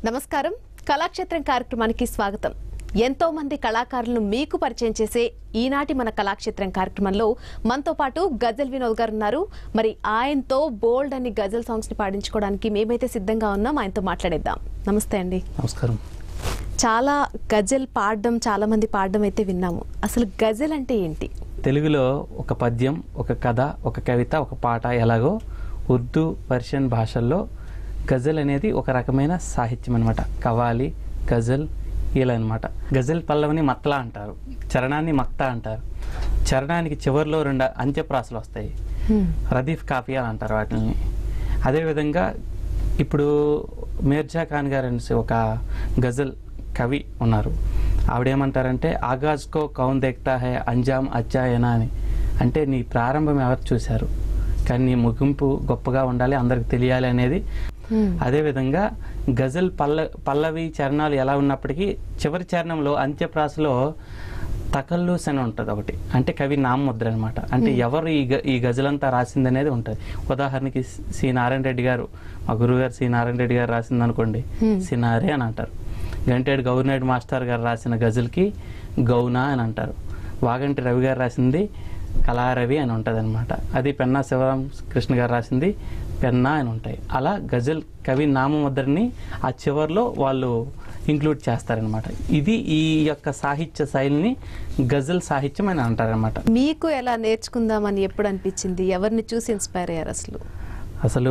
నమస్కారం కళాక్షేత్రం కార్యక్రమానికి స్వాగతం ఎంతో మంది కళాకారులను మీకు పరిచయం చేసే ఈనాటి మన కళాక్షేత్రం కార్యక్రమంలో మనతో పాటు గజల్ వినోద్ గారు ఉన్నారు మరి ఆయనతో బోల్డ్ అని గజల్ సాంగ్స్ ని పాడించుకోవడానికి మేమైతే సిద్ధంగా ఉన్నాం ఆయనతో మాట్లాడేద్దాం నమస్తే అండి నమస్కారం చాలా గజల్ పాడడం చాలా మంది పాడడం అయితే విన్నాము అసలు గజల్ అంటే ఏంటి తెలుగులో ఒక పద్యం ఒక కథ ఒక కవిత ఒక పాట ఎలాగో ఉర్దూ పర్షియన్ భాషల్లో గజల్ అనేది ఒక రకమైన సాహిత్యం అనమాట కవాలి గజల్ ఇలా అనమాట గజల్ పల్లవిని మత్లా అంటారు చరణాన్ని మక్తా అంటారు చరణానికి చివరిలో రెండు అంత్యప్రాసలు వస్తాయి రదీఫ్ కాఫియాలు అంటారు వాటిని అదేవిధంగా ఇప్పుడు మీర్జా ఖాన్ గారు అనేసి ఒక గజల్ కవి ఉన్నారు ఆవిడేమంటారంటే ఆగాజ్కో కౌన్ దేక్తా హే అంజామ్ అచ్చాయనా అని అంటే నీ ప్రారంభం ఎవరు చూశారు కానీ నీ ముగింపు గొప్పగా ఉండాలి అందరికి తెలియాలి అనేది అదేవిధంగా గజల్ పల్ల పల్లవి చరణాలు ఎలా ఉన్నప్పటికీ చివరి చరణంలో అంత్యప్రాసలో తకల్లూస్ అని ఉంటుంది ఒకటి అంటే కవి నామముద్ర అనమాట అంటే ఎవరు ఈ గ ఈ గజలంతా రాసింది అనేది ఉంటుంది ఉదాహరణకి సి నారాయణ రెడ్డి గారు మా గురువు గారు సి నారాయణ రెడ్డి గారు రాసింది అనుకోండి సినారే అని అంటారు గంటేడు గౌర్నెడ్ మాస్టర్ గారు రాసిన గజల్కి గౌనా అని అంటారు వాగంటి రవి గారు రాసింది కళారవి అని ఉంటుంది అనమాట అది పెన్నా శివరాం కృష్ణ గారు రాసింది పెన్నా అని ఉంటాయి అలా గజల్ కవి నామముద్రని ఆ చివర్లో వాళ్ళు ఇంక్లూడ్ చేస్తారనమాట ఇది ఈ యొక్క సాహిత్య శైలిని గజల్ సాహిత్యం అని అంటారనమాట మీకు ఎలా నేర్చుకుందామని ఎప్పుడు అనిపించింది ఎవరిని చూసి ఇన్స్పైర్ అయ్యారు అసలు అసలు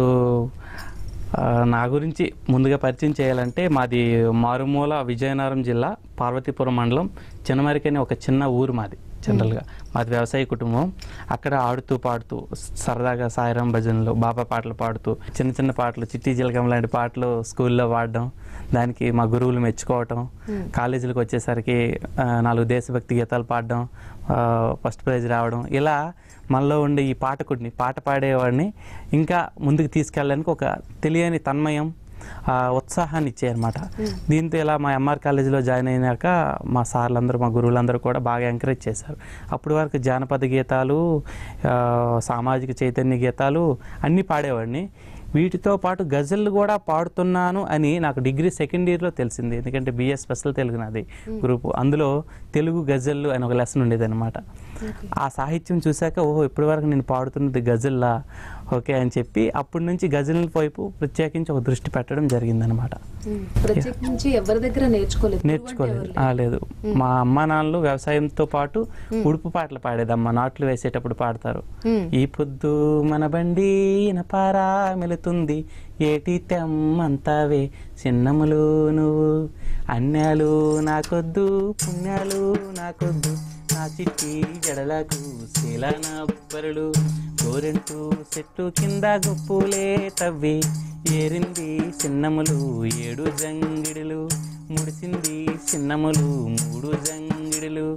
ఆ, నా గురించి ముందుగా పరిచయం చేయాలంటే మాది మారుమూల విజయనగరం జిల్లా పార్వతీపురం మండలం చిన్నమరికి అనే ఒక చిన్న ఊరు మాది జనరల్గా మాది వ్యవసాయ కుటుంబం అక్కడ ఆడుతూ పాడుతూ సరదాగా సాయిరాం భజనలు బాబా పాటలు పాడుతూ చిన్న చిన్న పాటలు చిట్టి చిలకం లాంటి పాటలు స్కూల్లో పాడడం దానికి మా గురువులు మెచ్చుకోవటం కాలేజీలకు వచ్చేసరికి ఆ, నాలుగు దేశభక్తి గీతాలు పాడడం ఆ, ఫస్ట్ ప్రైజ్ రావడం ఇలా మనలో ఉండే ఈ పాటకుడిని పాట పాడేవాడిని ఇంకా ముందుకు తీసుకెళ్ళడానికి ఒక తెలియని తన్మయం ఆ, ఉత్సాహాన్ని ఇచ్చాయన్నమాట దీంతో ఇలా మా ఎంఆర్ కాలేజీలో జాయిన్ అయినాక మా సార్లందరూ మా గురువులందరూ కూడా బాగా ఎంకరేజ్ చేశారు అప్పటి వరకు జానపద గీతాలు ఆ, సామాజిక చైతన్య గీతాలు అన్నీ పాడేవాడిని వీటితో పాటు గజల్ కూడా పాడుతున్నాను అని నాకు డిగ్రీ సెకండ్ ఇయర్లో తెలిసింది ఎందుకంటే బిఎస్ స్పెషల్ తెలుగు నాది గ్రూప్ అందులో తెలుగు గజల్లు అని ఒక లెసన్ ఉండేది అనమాట ఆ సాహిత్యం చూశాక ఓహో ఇప్పటి వరకు నేను పాడుతున్నది గజల్లా ఓకే అని చెప్పి అప్పటి నుంచి గజల్ వైపు ప్రత్యేకించి ఒక దృష్టి పెట్టడం జరిగిందనమాట ప్రత్యేకించి ఎవరి దగ్గర నేర్చుకోలేదు నేర్చుకోలేదు ఆ, లేదు మా అమ్మ నాన్నలు వ్యవసాయంతో పాటు ఉడుపు పాటలు పాడేదమ్మ నాట్లు వేసేటప్పుడు పాడతారు మ్మ్. ఈ పొద్దు మన బండి పారా మెలుతుంది ఏటి తెమ్మంతావే చిన్నములు నువ్వు అన్యాలు నాకొద్దు పుణ్యాలు నాకొద్దు నా చిట్టి జడలకు శీలాన బరులు గోరెంటు చెట్టు కింద గొప్పులే తవ్వి ఏరింది చిన్నములు ఏడు జంగిడులు ముడిసింది చిన్నములు మూడు జంగిడులు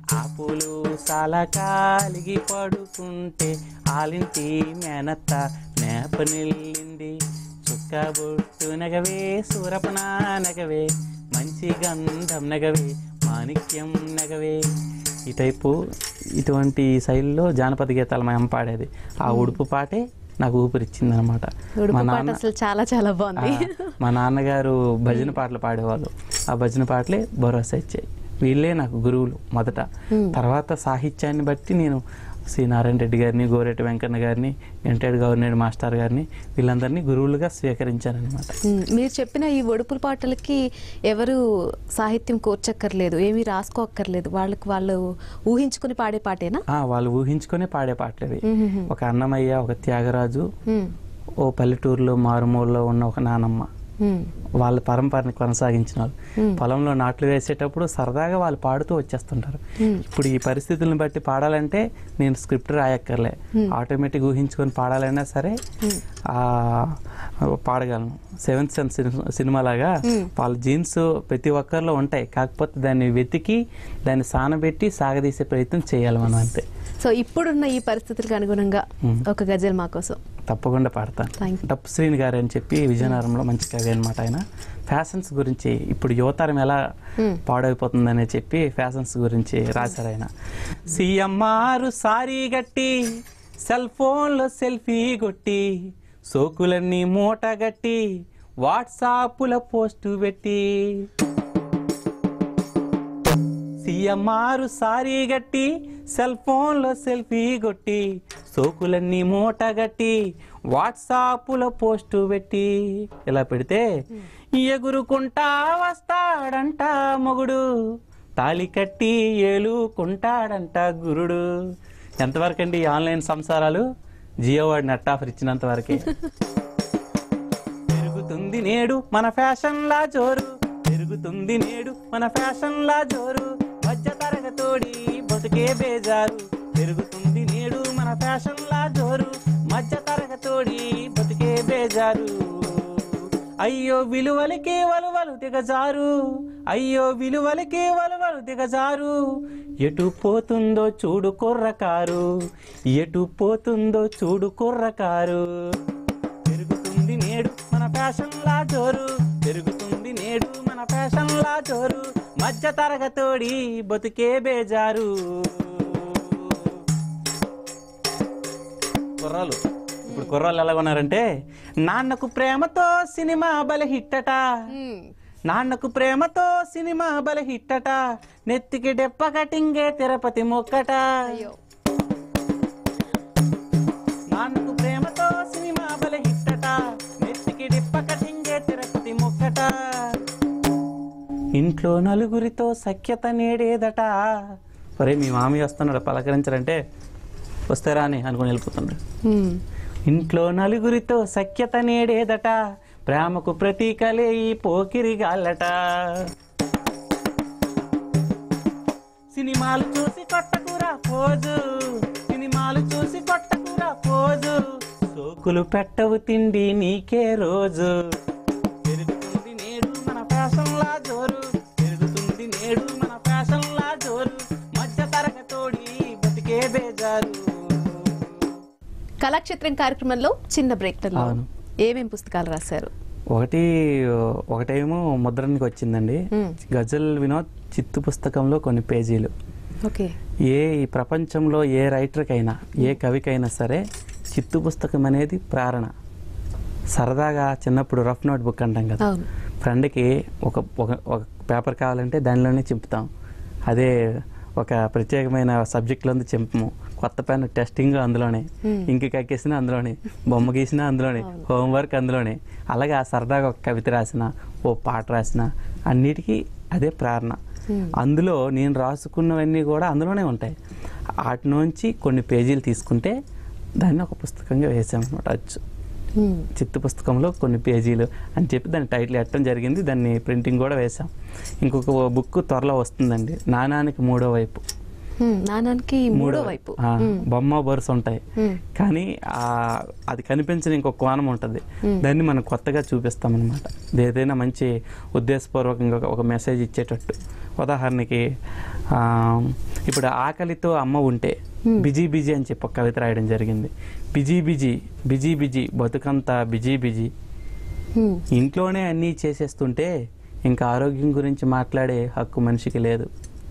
ఆపులు సాల కాలిగి పడుకుంటే ఆలింటి మేనత్త మేప నిల్లింది చుక్క బొట్టు నగవే సూరపన నగవే మంచి గంధం నగవే మాణిక్యం నగవే ఈ టైపు ఇటువంటి శైలిలో జానపద గీతాలు మేము పాడేది ఆ ఉడుపు పాటే నాకు ఊపిరిచ్చింది అనమాట ఉడుపు పాట అసలు చాలా చాలా బాగుంది మా నాన్నగారు భజన పాటలు పాడేవాళ్ళు ఆ భజన పాటలే భరోసా ఇచ్చాయి వీళ్ళే నాకు గురువులు మొదట తర్వాత సాహిత్యాన్ని బట్టి నేను శ్రీ నారాయణ రెడ్డి గారిని గోరెట్టి వెంకన్న గారిని వెంకటేడు గవర్నర్ మాస్టర్ గారిని వీళ్ళందరినీ గురువులుగా స్వీకరించానమాట ఉమ్, మీరు చెప్పిన ఈ ఒడుపుల పాటలకి ఎవరు సాహిత్యం కూర్చక్కర్లేదు ఏమీ రాసుకోక్కర్లేదు వాళ్ళకి వాళ్ళు ఊహించుకుని పాడే పాటేనా ఆ, వాళ్ళు ఊహించుకునే పాడే పాటలు ఇవి మ్మ్. ఒక అన్నమయ్య ఒక త్యాగరాజు ఉమ్, ఓ పల్లెటూరులో మారుమూలలో ఉన్న ఒక నానమ్మ ఉమ్, వాళ్ళ పరంపరని కొనసాగించిన వాళ్ళు Hmm. పొలంలో నాట్లు వేసేటప్పుడు సరదాగా వాళ్ళు పాడుతూ వచ్చేస్తుంటారు Hmm. ఇప్పుడు ఈ పరిస్థితులను బట్టి పాడాలంటే నేను స్క్రిప్ట్ రాయక్కర్లే ఆటోమేటిక్ ఊహించుకొని పాడాలన్నా సరే ఆ, పాడగలను సెవెంత్ సెన్స్ సినిమా లాగా వాళ్ళ జీన్స్ ప్రతి ఒక్కరిలో ఉంటాయి కాకపోతే దాన్ని వెతికి దాన్ని సానబెట్టి సాగదీసే ప్రయత్నం చేయాలి మనం అంతే సో ఇప్పుడున్న ఈ పరిస్థితులకు అనుగుణంగా ఉమ్. ఒక గజల్ మా కోసం తప్పకుండా పాడతాను Thank you. టప్పు శ్రీని గారు అని చెప్పి విజయనగరంలో మంచి కవి అనమాట ఆయన ఫ్యాషన్స్ గురించి ఇప్పుడు యువతరం ఎలా Hmm. పాడైపోతుందని చెప్పి ఫ్యాషన్స్ గురించి రాశారు ఆయన సీఎంఆర్ సారీ గట్టి సెల్ ఫోన్లో సెల్ఫీ కొట్టి సోకులన్నీ మూట గట్టి వాట్సాపుల పోస్టు పెట్టి సీఎంఆర్ సారీ గట్టి సెల్ ఫోన్లో సెల్ఫీ కొట్టి సోకులన్నీ మూటగట్టి వాట్సాపులో పోస్టు పెట్టి ఇలా పెడితే ఎగురుకుంటా వస్తాడంట మొగుడు తాళి కట్టి ఏలుకుంటాడంట గురుడు ఎంతవరకు అండి ఈ ఆన్లైన్ సంసారాలు జియో వాడి నెట్ ఆఫర్ ఇచ్చినంత వరకే పెరుగుతుంది నేడు మన ఫ్యాషన్ లా జోరు పెరుగుతుంది నేడు మన ఫ్యాషన్ లా జోరు మధ్య తరగతోడి బతుకే బేజారు పెరుగుతుంది నేడు మన ఫ్యాషన్ లా జోరు మధ్య తరగతోడి బతుకే బేజారు అయ్యో విలువలకే వలువలు దిగజారు అయ్యో విలువలకే వలువలు దిగజారు ఎటు పోతుందో చూడు కుర్రకారు ఎటు పోతుందో చూడు కుర్రకారు పెరుగుతుంది నేడు మన ఫ్యాషన్ లా జోరు పెరుగుతుంది నేడు మన ఫ్యాషన్ లా జోరు మధ్య తరగతోడి బతుకే బేజారు కుర్రాలు ఇప్పుడు కుర్రాలు ఎలా ఉన్నారంటే నాన్నకు ప్రేమతో సినిమా బల హిట్టట నాన్నకు ప్రేమతో సినిమా బల హిట్టట నెత్తికి డెప్ప కటింగే తిరుపతి మొక్కట అయ్యో నాన్నకు ప్రేమతో సినిమా బల హిట్టట నెత్తికి డిప్ప కటింగే తిరుపతి మొక్కట ఇంట్లో నలుగురితో సఖ్యత నేడేదట ఒరే మీ మామయ్య వస్తున్నాడు పలకరించారంటే వస్తారా అని అనుకుని వెళ్ళిపోతున్నాడు ఉమ్. ఇంట్లో నలుగురితో సఖ్యత నేడేదట ప్రేమకు ప్రతీకలే ఈ పోకిరి గాలట సినిమాలు చూసి కొట్టకురా పోజు సినిమాలు చూసి కొట్టకురా పోజు సోకులు పెట్టవు తిండి నీకే రోజు పెరుగుతుంది నేడు మన ఫ్యాషన్ లా జోరు పెరుగుతుంది నేడు మన ఫ్యాషన్ లా జోరు మధ్య తరగతోడి బతికే బేజారు కళాక్షేత్రం కార్యక్రమంలో చిన్న బ్రేక్ అవును. ఏమేం పుస్తకాలు రాశారు ఒకటి ఒకటేమో ముద్రణకి వచ్చిందండి మ్మ్. గజల్ వినోద్ చిత్తు పుస్తకంలో కొన్ని పేజీలు ఓకే ఏ ఈ ప్రపంచంలో ఏ రైటర్కైనా ఏ కవికైనా సరే చిత్తు పుస్తకం అనేది ప్రేరణ సరదాగా చిన్నప్పుడు రఫ్ నోట్ బుక్ అంటాం కదా అవును ఫ్రెండ్కి ఒక ఒక ఒక పేపర్ కావాలంటే దానిలోనే చింపుతాం అదే ఒక ప్రత్యేకమైన సబ్జెక్ట్లో చింపము కొత్త పెన్ టెస్టింగ్ అందులోనే Hmm. ఇంక కక్కేసిన అందులోనే బొమ్మ గీసిన అందులోనే అవును. హోంవర్క్ అందులోనే అలాగే ఆ సరదాగా ఒక కవిత రాసిన ఓ పాట రాసిన అన్నిటికీ అదే ప్రేరణ Hmm. అందులో నేను రాసుకున్నవన్నీ కూడా అందులోనే ఉంటాయి వాటి నుంచి కొన్ని పేజీలు తీసుకుంటే దాన్ని ఒక పుస్తకంగా వేసామన్నమాట అచ్చు ఉమ్. చిత్తు పుస్తకంలో కొన్ని పేజీలు అని చెప్పి దాని టైటిల్ ఎట్టడం జరిగింది దాన్ని ప్రింటింగ్ కూడా వేసాం ఇంకొక బుక్ త్వరలో వస్తుందండి నానానికి మూడో వైపు ఉమ్. నానానికి మూడో వైపు ఆ, ఉమ్. బొమ్మ బొరుసు ఉంటాయి ఉమ్. కానీ ఆ అది కనిపించిన ఇంకొక కోణం ఉంటుంది Hmm. దాన్ని మనం కొత్తగా చూపిస్తాం అనమాట ఏదైనా మంచి ఉద్దేశపూర్వకంగా ఒక- ఒక మెసేజ్ ఇచ్చేటట్టు ఉదాహరణకి ఆ, ఇప్పుడు ఆకలితో అమ్మ ఉంటే Hmm. బిజీ బిజీ అని చెప్పి ఒక కవిత రాయడం జరిగింది బిజీ బిజీ బిజీ బిజీ బతుకంతా బిజీ బిజీ ఉమ్. ఇంట్లోనే అన్నీ చేసేస్తుంటే ఇంకా ఆరోగ్యం గురించి మాట్లాడే హక్కు మనిషికి లేదు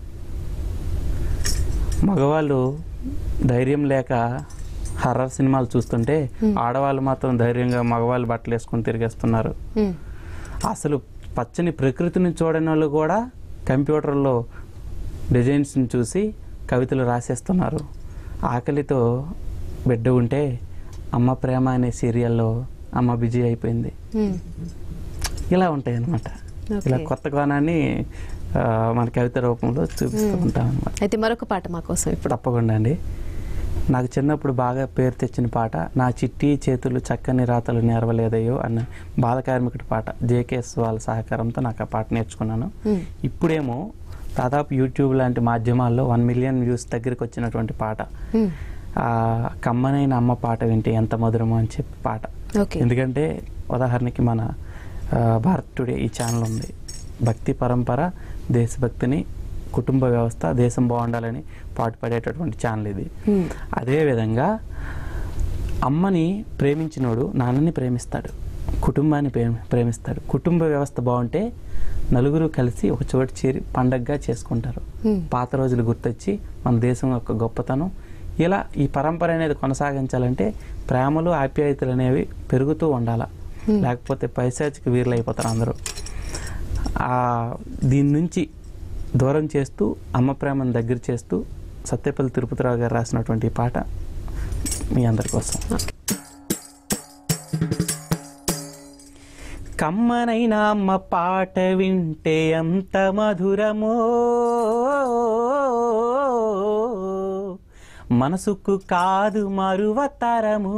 మగవాళ్ళు ధైర్యం లేక హర్రర్ సినిమాలు చూస్తుంటే Hmm. ఆడవాళ్ళు మాత్రం ధైర్యంగా మగవాళ్ళు బట్టలు వేసుకొని తిరిగేస్తున్నారు ఉమ్. అసలు పచ్చని ప్రకృతిని చూడని వాళ్ళు కూడా కంప్యూటర్లో డిజైన్స్ని చూసి కవితలు రాసేస్తున్నారు ఆకలితో బిడ్డ ఉంటే అమ్మ ప్రేమ అనే సీరియల్లో అమ్మ బిజీ అయిపోయింది ఉమ్. ఇలా ఉంటాయి అన్నమాట Okay. ఇలా కొత్త కోణాన్ని ఆ, మన కవిత రూపంలో చూపిస్తూ Hmm. ఉంటాం అనమాట అయితే మరొక పాట మా కోసం ఇప్పుడు తప్పకుండా అండి నాకు చిన్నప్పుడు బాగా పేరు తెచ్చిన పాట నా చిట్టి చేతులు చక్కని రాతలు నేర్వలేదయ్యో అన్న బాల కార్మికుడి పాట జేకేఎస్ వాళ్ళ సహకారంతో నాకు ఆ పాట నేర్చుకున్నాను ఉమ్. ఇప్పుడేమో దాదాపు యూట్యూబ్ లాంటి మాధ్యమాల్లో వన్ మిలియన్ వ్యూస్ దగ్గరికి వచ్చినటువంటి పాట ఉమ్. ఆ కమ్మనైన అమ్మ పాట వింటే ఎంత మధురమో అని చెప్పి పాట ఓకే ఎందుకంటే ఉదాహరణకి మన ఆ, భారత్ టుడే ఈ ఛానల్ ఉంది భక్తి పరంపర దేశభక్తిని కుటుంబ వ్యవస్థ దేశం బాగుండాలని పాటుపడేటటువంటి ఛానల్ ఇది ఉమ్. అదేవిధంగా అమ్మని ప్రేమించినోడు నాన్నని ప్రేమిస్తాడు కుటుంబాన్ని ప్రేమి ప్రేమిస్తాడు కుటుంబ వ్యవస్థ బాగుంటే నలుగురు కలిసి ఒక చోటు చేరి పండగగా చేసుకుంటారు ఉమ్. పాత రోజులు గుర్తొచ్చి మన దేశం యొక్క గొప్పతనం ఇలా ఈ పరంపర అనేది కొనసాగించాలంటే ప్రేమలు ఆప్యాయతలు అనేవి పెరుగుతూ ఉండాల లేకపోతే పైశాచికి వీరులు అయిపోతారు అందరూ ఆ దీని నుంచి దూరం చేస్తూ అమ్మ ప్రేమను దగ్గర చేస్తూ సత్యపల్లి తిరుపతిరావు గారు రాసినటువంటి ఈ పాట మీ అందరి కోసం కమ్మనైన అమ్మ పాట వింటే ఎంత మధురమో మనసుకు కాదు మరువతరము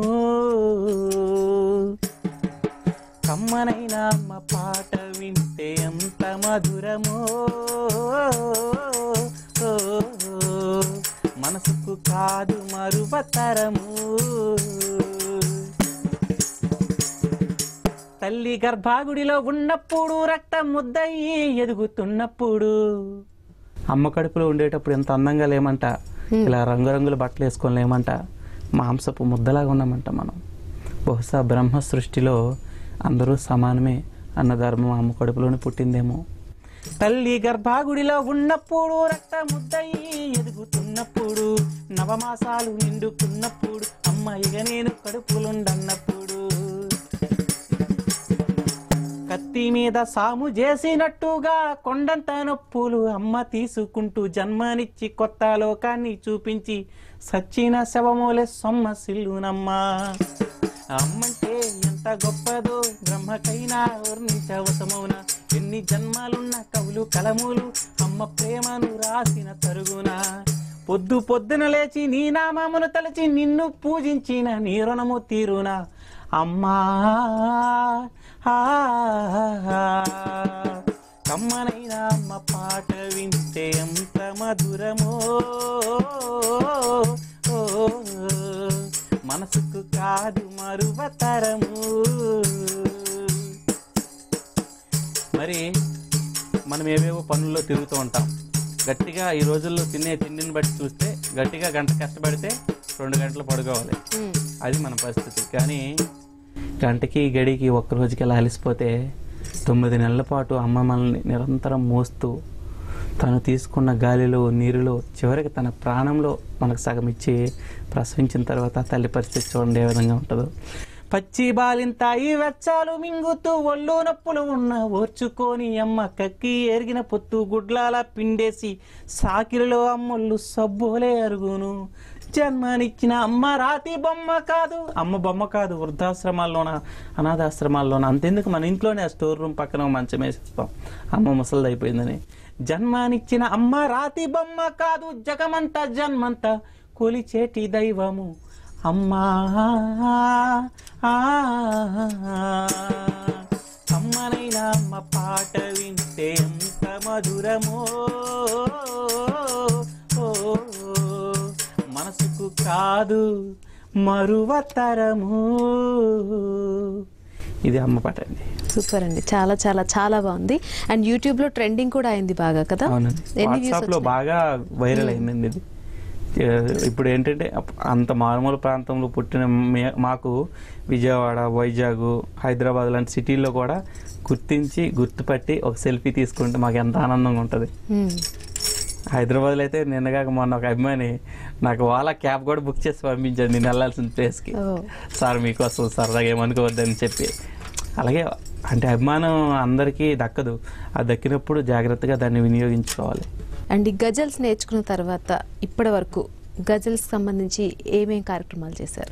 కమ్మనైన అమ్మ పాట వింటే ఎంత మధురమో మనసుకు కాదు మరువతరము తల్లి గర్భాగుడిలో ఉన్నప్పుడు రక్తం ముద్దయి ఎదుగుతున్నప్పుడు అమ్మ కడుపులో ఉండేటప్పుడు ఎంత అందంగా లేమంట ఇలా రంగురంగుల బట్టలు వేసుకొని లేమంట మాంసపు ముద్దలాగా ఉన్నామంట మనం బహుశా బ్రహ్మ సృష్టిలో అందరూ సమానమే అన్న ధర్మం అమ్మ కడుపులోనే పుట్టిందేమో తల్లి గర్భాగుడిలో ఉన్నప్పుడు రక్త ముద్దయి ఎదుగుతున్నప్పుడు నవమాసాలు నిండుకున్నప్పుడు అమ్మ ఇక నేను కడుపులుండన్నప్పుడు కత్తి మీద సాము చేసినట్టుగా కొండంత నొప్పులు అమ్మ తీసుకుంటూ జన్మనిచ్చి కొత్త లోకాన్ని చూపించి సచ్చిన శవమూలే సొమ్మ సిల్లునమ్మా అమ్మంటే ఎంత గొప్పదో బ్రహ్మకైనా వర్ణించవసమౌన ఎన్ని జన్మాలున్న కవులు కలములు అమ్మ ప్రేమను రాసిన తరుగున పొద్దు పొద్దున లేచి నీ నామమును తలచి నిన్ను పూజించిన నీ రుణము తీరునా అమ్మా ఆ, కమ్మనైన అమ్మ పాట వింటే ఎంత మధురమో ఓ, మనసుకు కాదు మరువతరము మరి మనం ఏవేవో పనుల్లో తిరుగుతూ ఉంటాం గట్టిగా ఈ రోజుల్లో తినే తిండిని బట్టి చూస్తే గట్టిగా గంట కష్టపడితే రెండు గంటలు పడుకోవాలి ఉమ్. అది మన పరిస్థితి కానీ గంటకి గడికి ఒక్క రోజుకి ఇలా అలసిపోతే తొమ్మిది నెలల పాటు అమ్మ మనల్ని నిరంతరం మోస్తూ తను తీసుకున్న గాలిలో నీరులో చివరికి తన ప్రాణంలో మనకు సగం ఇచ్చి ప్రసవించిన తర్వాత తల్లి పరిస్థితి చూడండి ఏ విధంగా ఉంటుందో పచ్చి బాలింతాయి వెచ్చాలు మింగుతూ ఒళ్ళు నొప్పులు ఉన్న ఓర్చుకొని అమ్మ కక్కి ఎరిగిన పొత్తు గుడ్లాల పిండేసి సాకిరిలో అమ్మొళ్ళు సబ్బోలే అరుగును జన్మనిచ్చిన అమ్మ రాతి బొమ్మ కాదు అమ్మ బొమ్మ కాదు వృద్ధాశ్రమాల్లోన అనాథాశ్రమాల్లోన అంతెందుకు మన ఇంట్లోనే ఆ స్టోర్ రూమ్ పక్కన మంచం వేసేస్తాం అమ్మ ముసలిది అయిపోయిందని జన్మనిచ్చిన అమ్మ రాతి బొమ్మ కాదు జగమంత జన్మంత కొలిచేటి దైవము అమ్మా అమ్మనైనా అమ్మ పాట వింటే ఎంత మధురమో ఓ, మనసుకు కాదు మరువతరము ఇది అమ్మ పాట అండి సూపర్ అండి చాలా చాలా చాలా బాగుంది అండ్ యూట్యూబ్ లో ట్రెండింగ్ కూడా అయింది బాగా కదా అవునండి ఎన్ని వ్యూస్ వాట్సాప్ లో బాగా వైరల్ అయిందండి ఇది ఏ, ఇప్పుడు ఏంటంటే అప్- అంత మారుమూల ప్రాంతంలో పుట్టిన మే- మాకు విజయవాడ వైజాగ్ హైదరాబాద్ లాంటి సిటీల్లో కూడా గుర్తించి గుర్తుపట్టి ఒక సెల్ఫీ తీసుకుంటే మాకు ఎంత ఆనందంగా ఉంటుంది హైదరాబాద్లో అయితే నిన్నగాక మొన్న ఒక అభిమాని నాకు వాళ్ళ క్యాబ్ కూడా బుక్ చేసి పంపించాడు నేను వెళ్ళాల్సిన ప్లేస్కి ఓ సార్ మీకోసం సరదాగా ఏమనుకోవద్దని చెప్పి అలాగే అంటే అభిమానం అందరికీ దక్కదు అది దక్కినప్పుడు జాగ్రత్తగా దాన్ని వినియోగించుకోవాలి అండ్ ఈ గజల్స్ నేర్చుకున్న తర్వాత ఇప్పటి వరకు గజల్స్ సంబంధించి ఏమేం కార్యక్రమాలు చేశారు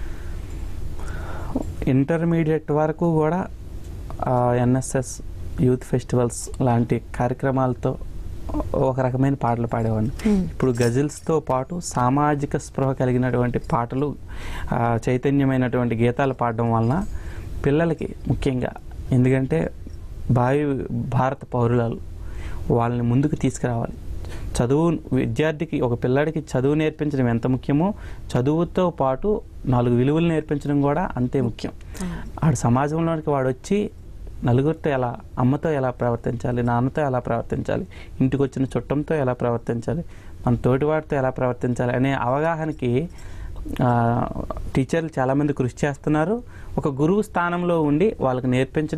ఇంటర్మీడియట్ వరకు కూడా ఎన్ఎస్ఎస్ యూత్ ఫెస్టివల్స్ లాంటి కార్యక్రమాలతో ఒక రకమైన పాటలు పాడేవాడిని Hmm. ఇప్పుడు గజల్స్తో పాటు సామాజిక స్పృహ కలిగినటువంటి పాటలు ఆ, చైతన్యమైనటువంటి గీతాలు పాడడం వలన పిల్లలకి ముఖ్యంగా ఎందుకంటే భావి భారత పౌరులు వాళ్ళని ముందుకు తీసుకురావాలి చదువు విద్యార్థికి ఒక పిల్లాడికి చదువు నేర్పించడం ఎంత ముఖ్యమో చదువుతో పాటు నాలుగు విలువలు నేర్పించడం కూడా అంతే ముఖ్యం ఆడు సమాజంలోనికి వాడు వచ్చి నలుగురితో ఎలా అమ్మతో ఎలా ప్రవర్తించాలి నాన్నతో ఎలా ప్రవర్తించాలి ఇంటికి వచ్చిన చుట్టంతో ఎలా ప్రవర్తించాలి మన తోటివాడితో ఎలా ప్రవర్తించాలి అనే అవగాహనకి ఆ, టీచర్లు చాలామంది కృషి చేస్తున్నారు ఒక గురువు స్థానంలో ఉండి వాళ్ళకి నేర్పించడం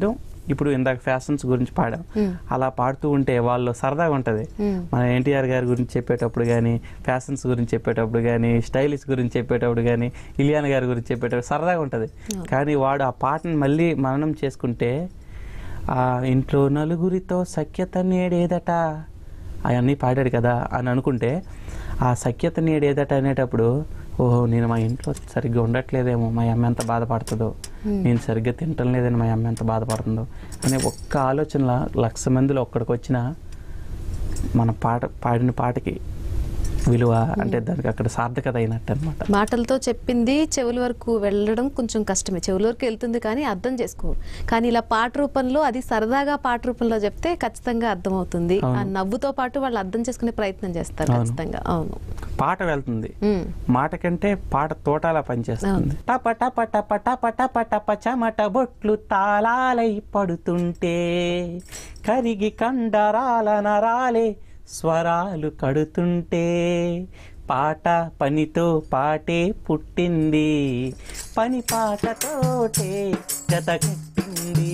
ఇప్పుడు ఇందాక ఫ్యాషన్స్ గురించి పాడాం మ్మ్. అలా పాడుతూ ఉంటే వాళ్ళు సరదాగా ఉంటుంది మ్మ్. మన ఎన్టీఆర్ గారి గురించి చెప్పేటప్పుడు కానీ ఫ్యాషన్స్ గురించి చెప్పేటప్పుడు కానీ స్టైలిష్ గురించి చెప్పేటప్పుడు కానీ ఇలియానా గారి గురించి చెప్పేటప్పుడు సరదాగా ఉంటుంది కానీ వాడు ఆ పాటను మళ్ళీ మననం చేసుకుంటే ఆ ఇంట్లో నలుగురితో సఖ్యత నేడేదట అవన్నీ పాడాడు కదా అని అనుకుంటే ఆ సఖ్యత నేడేదట అనేటప్పుడు ఓహో నేను మా ఇంట్లో సరిగ్గా ఉండట్లేదేమో మా అమ్మ ఎంత బాధపడుతుందో నేను సరిగ్గా తింటం లేదని మా అమ్మ ఎంత బాధపడుతుందో అనే ఒక్క ఆలోచనల లక్ష మందిలో ఒక్కడికి వచ్చిన మన పాట పాడిన పాటకి విలువ అంటే దానికి అక్కడ సార్థకత అయినట్టు అనమాట మాటలతో చెప్పింది చెవుల వరకు వెళ్ళడం కొంచెం కష్టమే చెవుల వరకు వెళ్తుంది కానీ అర్థం చేసుకో కానీ ఇలా పాట రూపంలో అది సరదాగా పాట రూపంలో చెప్తే ఖచ్చితంగా అర్థం అవుతుంది ఆ అవును. నవ్వుతో పాటు వాళ్ళు అర్థం చేసుకునే ప్రయత్నం చేస్తారు అవును. ఖచ్చితంగా అవును పాట వెళ్తుంది ఉమ్. మాట కంటే పాట తోటలా పనిచేస్తుంది టప టప టప టప టప టప చెమట బొట్లు తాళాలై పడుతుంటే కరిగి కండరాల నరాలే స్వరాలు కడుతుంటే పాట పనితో పాటే పుట్టింది పని పాటతోటే జత కట్టింది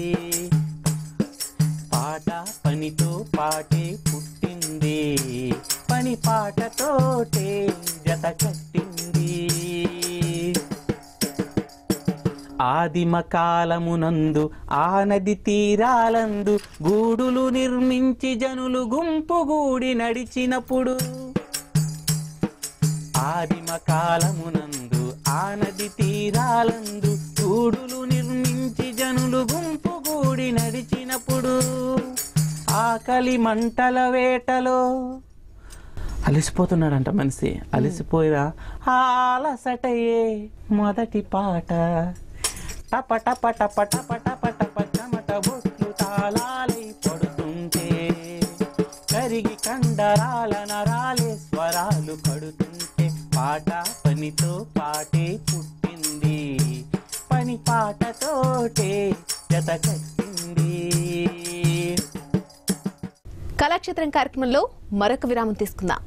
పాట పనితో పాటే పుట్టింది పని పాటతోటే జత కట్టింది ఆదిమ కాలమునందు ఆ నది తీరాలందు గూడులు నిర్మించి జనులు గుంపు గూడి నడిచినప్పుడు ఆదిమ కాలమునందు ఆ నది తీరాలందు గూడులు నిర్మించి జనులు గుంపు గూడి నడిచినప్పుడు ఆకలి మంటల వేటలో అలసిపోతున్నాడంట మనిషి అలసిపోయిన ఆ అలసటయే మొదటి పాట టప టప టప టప టప టప చెమట బొట్లు తాళాలై పడుతుంటే కరిగి కండరాల నరాలే స్వరాలు కడుతుంటే పాట పనితో పాటే పుట్టింది పని పాటతోటే జత కట్టింది కళాక్షేత్రం కార్యక్రమంలో మరొక విరామం తీసుకుందాం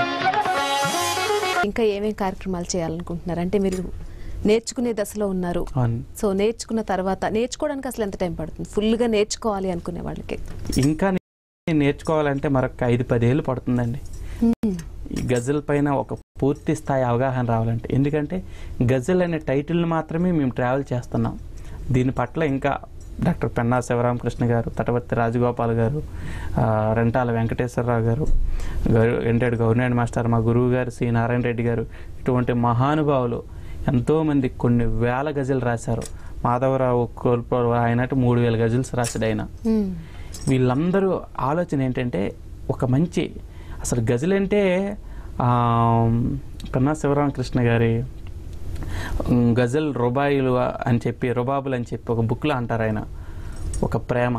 ఇంకా ఏమేం కార్యక్రమాలు చేయాలనుకుంటున్నారు అంటే మీరు నేర్చుకునే దశలో ఉన్నారు అవును సో నేర్చుకున్న తర్వాత నేర్చుకోవడానికి అసలు ఎంత టైం పడుతుంది ఫుల్గా నేర్చుకోవాలి అనుకునే వాళ్ళకి ఇంకా నేను నేర్చుకోవాలంటే మరొక ఐదు పదేళ్ళు పడుతుందండి ఈ గజల్ పైన ఒక పూర్తి స్థాయి అవగాహన రావాలంటే ఎందుకంటే గజల్ అనే టైటిల్ని మాత్రమే మేము ట్రావెల్ చేస్తున్నాం దీని పట్ల ఇంకా డాక్టర్ పెన్నా శివరామకృష్ణ గారు తటవర్తి రాజగోపాల్ గారు ఆ, రెంటాల వెంకటేశ్వరరావు గారు గౌ- ఎంటేడు గవర్నమెంట్ మాస్టర్ మా గురువు గారు సి నారాయణ రెడ్డి గారు ఇటువంటి మహానుభావులు ఎంతోమంది కొన్ని వేల గజలు రాశారు మాధవరావు కోల్పో ఆయన మూడు వేల గజల్స్ రాశాడు ఆయన మ్మ్. వీళ్ళందరూ ఆలోచన ఏంటంటే ఒక మంచి అసలు గజల్ అంటే ఆ, కన్నా శివరామకృష్ణ గారి ఉమ్, గజల్ రుబాయిలు అని చెప్పి రుబాబులు అని చెప్పి ఒక బుక్లో అంటారు ఆయన ఒక ప్రేమ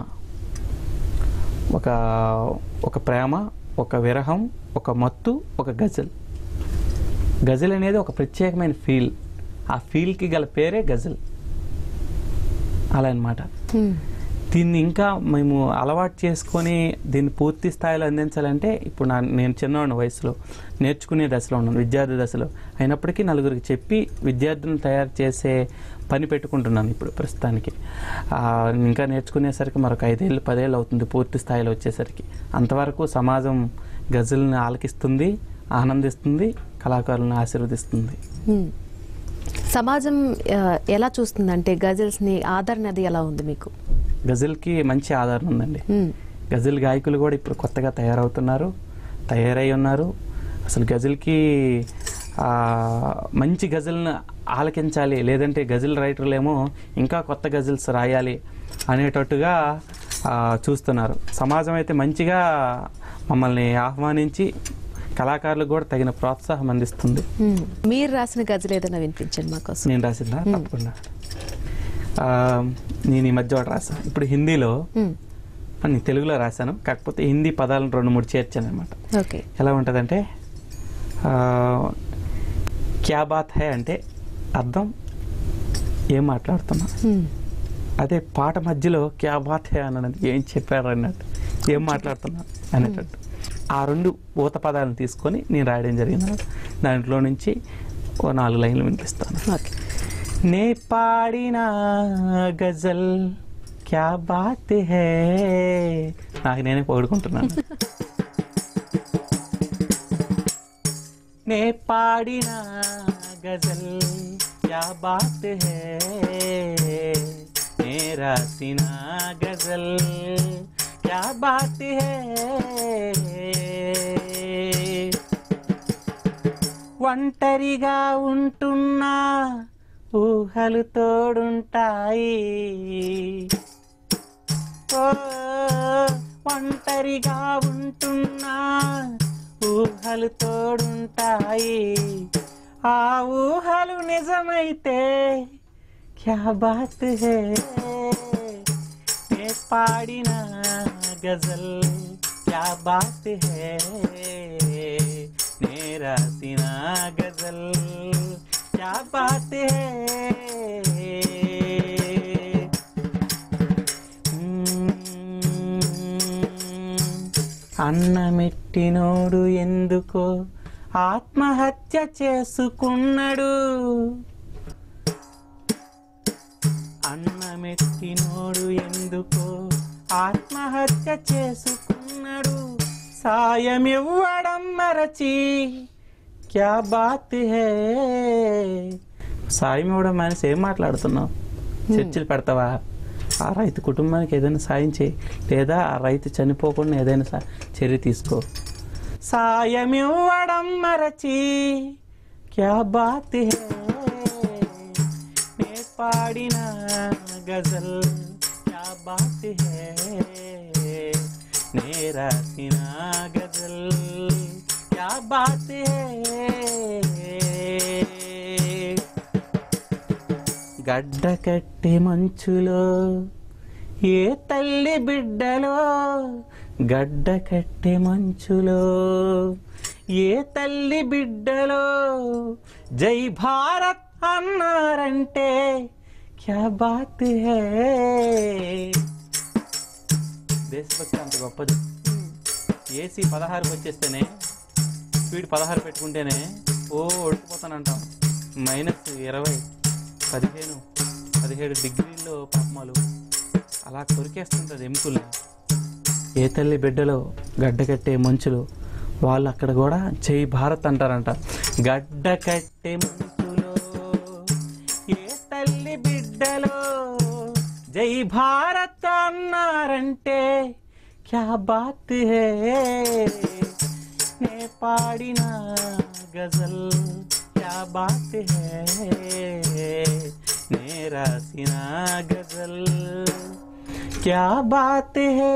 ఒక ఒక ప్రేమ ఒక విరహం ఒక మత్తు ఒక గజల్ గజల్ అనేది ఒక ప్రత్యేకమైన ఫీల్ ఆ ఫీల్కి గల పేరే గజల్ అలా అన్నమాట మ్మ్. దీన్ని ఇంకా మేము అలవాటు చేసుకొని దీన్ని పూర్తి స్థాయిలో అందించాలంటే ఇప్పుడు నా నేను చిన్నవాడిని వయసులో నేర్చుకునే దశలో ఉన్నాను విద్యార్థి దశలో అయినప్పటికీ నలుగురికి చెప్పి విద్యార్థులను తయారు చేసే పని పెట్టుకుంటున్నాను ఇప్పుడు ప్రస్తుతానికి ఆ, ఇంకా నేర్చుకునేసరికి మరొక ఐదేళ్ళు పదేళ్ళు అవుతుంది పూర్తి స్థాయిలో వచ్చేసరికి అంతవరకు సమాజం గజల్ని ఆలకిస్తుంది ఆనందిస్తుంది కళాకారులను ఆశీర్వదిస్తుంది మ్మ్. సమాజం ఆ, ఎలా చూస్తుందంటే గజల్స్ ని ఆదరణ అది ఎలా ఉంది మీకు గజల్కి మంచి ఆదరణ ఉందండి మ్మ్. గజల్ గాయకులు కూడా ఇప్పుడు కొత్తగా తయారవుతున్నారు తయారై ఉన్నారు అసలు గజల్కి ఆ, మంచి గజల్ని ఆలకించాలి లేదంటే గజల్ రైటర్లు ఏమో ఇంకా కొత్త గజల్స్ రాయాలి అనేటట్టుగా ఆ, చూస్తున్నారు సమాజం అయితే మంచిగా మమ్మల్ని ఆహ్వానించి కళాకారులకు కూడా తగిన ప్రోత్సాహం అందిస్తుంది మ్మ్. మీరు రాసిన గజల్ ఏదైనా వినిపించండి మాకోసం నేను రాసిందా తప్పకుండా ఆ, నేను ఈ మధ్య ఒకటి రాశాను ఇప్పుడు హిందీలో మ్మ్. నేను తెలుగులో రాశాను కాకపోతే హిందీ పదాలను రెండు మూడు చేర్చాను అనమాట ఓకే ఎలా ఉంటుందంటే ఆ, క్యా బాత్ హై అంటే అర్థం ఏం మాట్లాడుతున్నా మ్మ్. అదే పాట మధ్యలో క్యా బాత్ హై అన్నది ఏం చెప్పారు అన్నట్టు ఏం మాట్లాడుతున్నా అనేటట్టు ఆ రెండు ఊత పదాలను తీసుకొని నేను రాయడం జరిగింది దాంట్లో నుంచి ఓ నాలుగు లైన్లు వినిపిస్తాను ఓకే నే పాడిన గజల్ క్యా బాత్ హే నాకు నేనే పొగుడుకుంటున్నాను నే పాడిన గజల్ క్యా బాత్ హే నే రాసిన గజల్ క్యా బాత్ హే ఒంటరిగా ఉంటున్నా ఊహలు తోడుంటాయి ఓ ఒంటరిగా ఉంటున్నా ఊహలు తోడుంటాయి ఆ ఊహలు నిజమైతే క్యా బాత్ హే నే పాడిన గజల్ క్యా బాత్ హే నే రాసిన గజల్ క్యా బాత్ హే అన్నమెట్టినోడు ఎందుకో ఆత్మహత్య చేసుకున్నాడు అన్నమెట్టినోడు ఎందుకో ఆత్మహత్య చేసుకున్నాడు సాయం ఇవ్వడం మరచి క్యా బాత్ హే సాయం ఇవ్వడం మనిషి ఏం మాట్లాడుతున్నావు చర్చలు పెడతావా ఆ రైతు కుటుంబానికి ఏదైనా సాయం చేయి లేదా ఆ రైతు చనిపోకుండా ఏదైనా సా- చర్య తీసుకో సాయం ఇవ్వడం మరచి క్యా బాత్ హే నే పాడిన గజల్ క్యా బాత్ హే నే రాసిన గజల్ క్యా బాత్ హే గడ్డ కట్టి మంచులో ఏ తల్లి బిడ్డలో గడ్డ కట్టి మంచులో ఏ తల్లి బిడ్డలో జై భారత్ అన్నారంటే క్యా బాత్ హే దేశభక్తి అంత గొప్పది ఏసీ పదహారుకి వచ్చేస్తేనే స్పీడ్ పదహారు పెట్టుకుంటేనే ఓ ఉడికిపోతానంటాం మైనస్ ఇరవై పదిహేను పదిహేడు డిగ్రీల్లో పాపమాలు అలా కొరికేస్తుంటుంది ఎముకల్ని ఏ తల్లి బిడ్డలో గడ్డ కట్టే మంచులు వాళ్ళు అక్కడ కూడా జై భారత్ అంటారంట గడ్డ కట్టే మంచులో ఏ తల్లి బిడ్డలో జై భారత్ అన్నారంటే క్యా బాత్ హే నే పాడిన గజల్ క్యా బాత్ హే నే రాసిన గజల్ క్యా బాత్ హే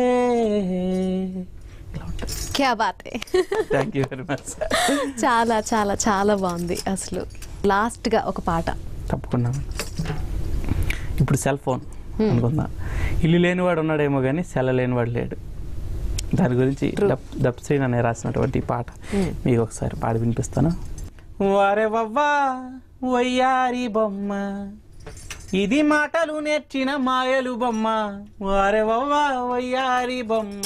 క్యా బాతే థ్యాంక్ యూ వెరీ మచ్ చాలా చాలా చాలా బాగుంది అసలు లాస్ట్ గా ఒక పాట తప్పకుండా ఇప్పుడు సెల్ ఫోన్ అనుకుందాం ఇల్లు లేనివాడు ఉన్నాడేమో కానీ సెల లేనివాడు లేడు దాని గురించి True. దప్ దప్శ్రీన్ అనే రాసినటువంటి ఈ పాట Hmm. మీకు ఒకసారి పాడి వినిపిస్తాను వారే వవ్వా వయ్యారి బొమ్మ ఇది మాటలు నేర్చిన మాయలు బొమ్మ వారే వవ్వా వయ్యారి బొమ్మ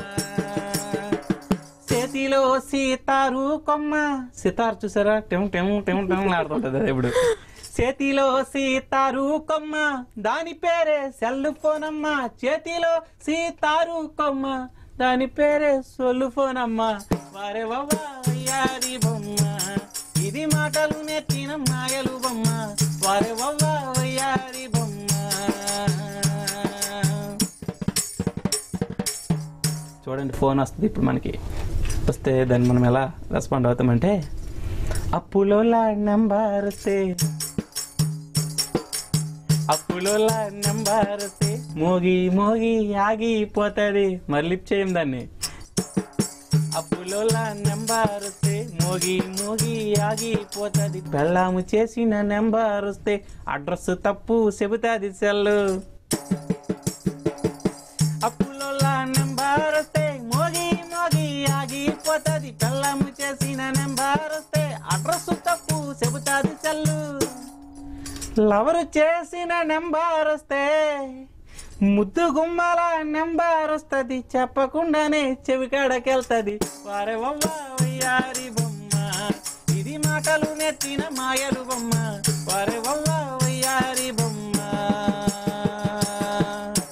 చేతిలో సీతారు కొమ్మ సితారు చూసారా టెం టెం టెం టెం ఆడుతుంటది అది ఇప్పుడు చేతిలో సీతారు కొమ్మ దాని పేరే సెల్ ఫోన్ అమ్మ చేతిలో సీతారు కొమ్మ దాని పేరే సొల్లు ఫోన్ అమ్మ వారే వయ్యారి బొమ్మ ఇది మాటలు నెట్టిన మాయలు బొమ్మ వారే వయ్యారి బొమ్మ చూడండి ఫోన్ వస్తుంది ఇప్పుడు మనకి వస్తే దాన్ని మనం ఎలా రెస్పాండ్ అవుతామంటే అప్పులో నెంబర్ వస్తే అప్పులో నెంబర్ వస్తే మోగి మోగి ఆగిపోతుంది మరి లిప్ చేయం దాన్ని అప్పులో నెంబర్ వస్తే మోగి మోగి ఆగిపోతుంది పెళ్ళాము చేసిన నెంబర్ వస్తే అడ్రస్ తప్పు చెబుతుంది సెల్లు అప్పులో నెంబర్ వస్తే మోగి మోగి ఆగిపోతుంది పెళ్ళాము చేసిన నెంబర్ వస్తే అడ్రస్ తప్పు చెబుతాది సెల్లు లవరు చేసిన నెంబర్ వస్తే ముద్దు గుమ్మల నెంబర్ వస్తుంది చెప్పకుండానే చెవి కాడకెళ్తుంది వారే వయ్యారి బొమ్మ ఇది మాటలు నెత్తిన మాయలు బొమ్మ వారే వయ్యారి బొమ్మ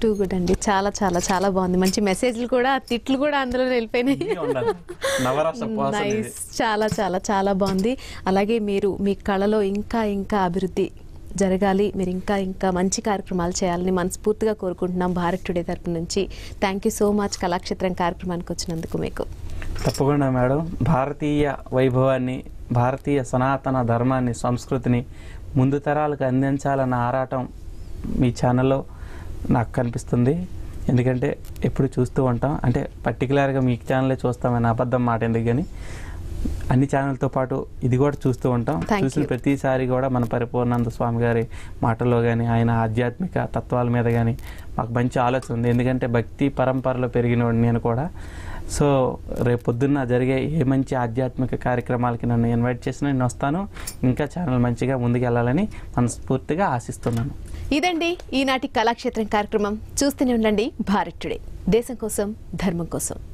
టూ గుడ్ అండి చాలా చాలా చాలా బాగుంది మంచి మెసేజ్లు కూడా తిట్లు కూడా అందులో వెళ్ళిపోయినాయి ఇవే ఉండాలి. నవరస పోసం ఇది. నైస్ చాలా చాలా చాలా బాగుంది అలాగే మీరు మీ కళలో ఇంకా ఇంకా అభివృద్ధి జరగాలి మీరు ఇంకా ఇంకా మంచి కార్యక్రమాలు చేయాలని మనస్ఫూర్తిగా కోరుకుంటున్నాం భారత్ టుడే తరపు నుంచి thank you so much Kalakshetram కార్యక్రమానికి వచ్చినందుకు మీకు తప్పకుండా మేడం భారతీయ వైభవాన్ని భారతీయ సనాతన ధర్మాన్ని సంస్కృతిని ముందు తరాలకు అందించాలన్న ఆరాటం మీ ఛానల్లో నాకు కనిపిస్తుంది ఎందుకంటే ఎప్పుడు చూస్తూ ఉంటాం అంటే పర్టికులర్గా మీ ఛానలే చూస్తామని అబద్ధం మాట ఎందుకు కానీ అన్ని ఛానల్తో పాటు ఇది కూడా చూస్తూ ఉంటాం Thank చూసిన you. ప్రతిసారి కూడా మన పరిపూర్ణానంద స్వామి గారి మాటల్లో కానీ ఆయన ఆధ్యాత్మిక తత్వాల మీద కానీ మాకు మంచి ఆలోచన ఉంది ఎందుకంటే భక్తి పరంపరలో పెరిగినోడు నేను కూడా సో రేపు పొద్దున్న జరిగే ఏ మంచి ఆధ్యాత్మిక కార్యక్రమాలకి నన్ను ఇన్వైట్ చేసిన నేను వస్తాను ఇంకా ఛానల్ మంచిగా ముందుకెళ్ళాలని మనస్ఫూర్తిగా ఆశిస్తున్నాను ఇదండి ఈనాటి కళాక్షేత్రం కార్యక్రమం చూస్తూనే ఉండండి భారత్ టుడే దేశం కోసం ధర్మం కోసం